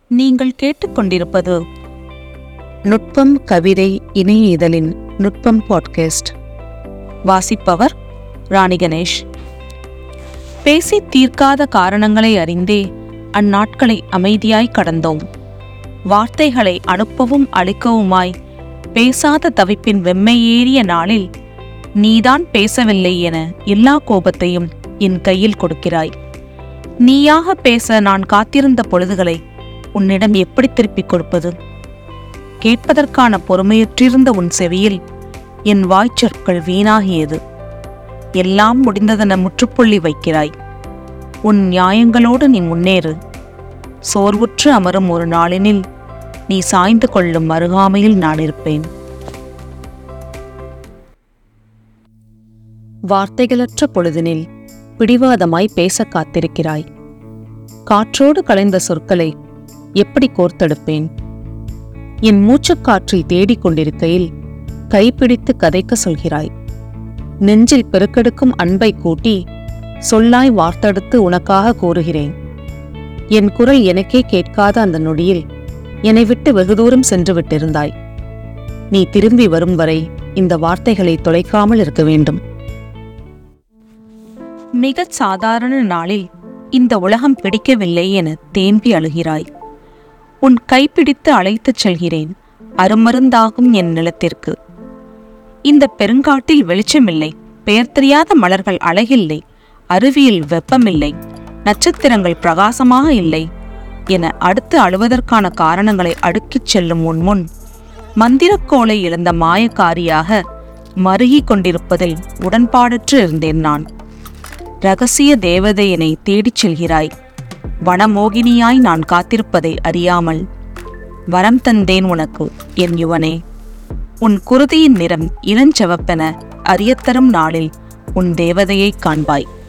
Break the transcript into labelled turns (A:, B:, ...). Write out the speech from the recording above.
A: நீங்கள் கேட்டுக்கொண்டிருப்பது
B: நுட்பம் கவிதை இணைய இதழின் நுட்பம் பாட்காஸ்ட்
A: வாசிப்பவர் ராணி கணேஷ் பேசி தீர்க்காத காரணங்களை அறிந்தே அந்நாட்களை அமைதியாய் கடந்தோம் வார்த்தைகளை அனுப்பவும் அளிக்கவுமாய் பேசாத தவிப்பின் வெம்மையேறிய நாளில் நீதான் பேசவில்லை என எல்லா கோபத்தையும் என் கையில் கொடுக்கிறாய் நீயாக பேச நான் காத்திருந்த பொழுதுகளை உன்னிடம் எப்படி திருப்பிக் கொடுப்பது கேட்பதற்கான பொறுமையற்றிருந்த உன் செவியில் என் வாய்ச்சொற்கள் வீணாகியது எல்லாம் முடிந்ததென முற்றுப்புள்ளி வைக்கிறாய் உன் நியாயங்களோடு நீ முன்னேறு சோர்வுற்று அமரும் ஒரு நாளினில் நீ சாய்ந்து கொள்ளும் அருகாமையில் நான் இருப்பேன் வார்த்தைகளற்ற பொழுதினில் பிடிவாதமாய் பேச காத்திருக்கிறாய் காற்றோடு கலைந்த சொற்களை எப்படி கோர்த்தெடுப்பேன் என் மூச்சுக்காற்றை தேடிக் கொண்டிருக்கையில் கைப்பிடித்து கதைக்க சொல்கிறாய் நெஞ்சில் பெருக்கெடுக்கும் அன்பை கூட்டி சொல்லாய் வார்த்தெடுத்து உனக்காக கூறுகிறேன் என் குரல் எனக்கே கேட்காத அந்த நொடியில் என்னை விட்டு வெகு தூரம் சென்று விட்டிருந்தாய் நீ திரும்பி வரும் வரை இந்த வார்த்தைகளை தொலைக்காமல் இருக்க வேண்டும் மிகச் சாதாரண நாளில் இந்த உலகம் பிடிக்கவில்லை என தேம்பி அழுகிறாய் உன் கைப்பிடித்து அழைத்துச் செல்கிறேன் அருமருந்தாகும் என் நிலத்திற்கு இந்த பெருங்காட்டில் வெளிச்சமில்லை பெயர் தெரியாத மலர்கள் அழகில்லை அருவியில் வெப்பமில்லை நட்சத்திரங்கள் பிரகாசமாக இல்லை என அடுத்து அழுவதற்கான காரணங்களை அடுக்கிச் செல்லும் உன் முன் மந்திரக்கோளை இழந்த மாயக்காரியாக மருகிக் கொண்டிருப்பதில் உடன்பாடற்று இருந்தேன் நான் ரகசிய தேவதையனை தேடிச் செல்கிறாய் வனமோகினியாய் நான் காத்திருப்பதை அறியாமல் வரம் தந்தேன் உனக்கு என் யுவனே உன் குருதியின் நிறம் இளஞ்செவப்பென அறியத்தரும் நாளில் உன் தேவதையைக் காண்பாய்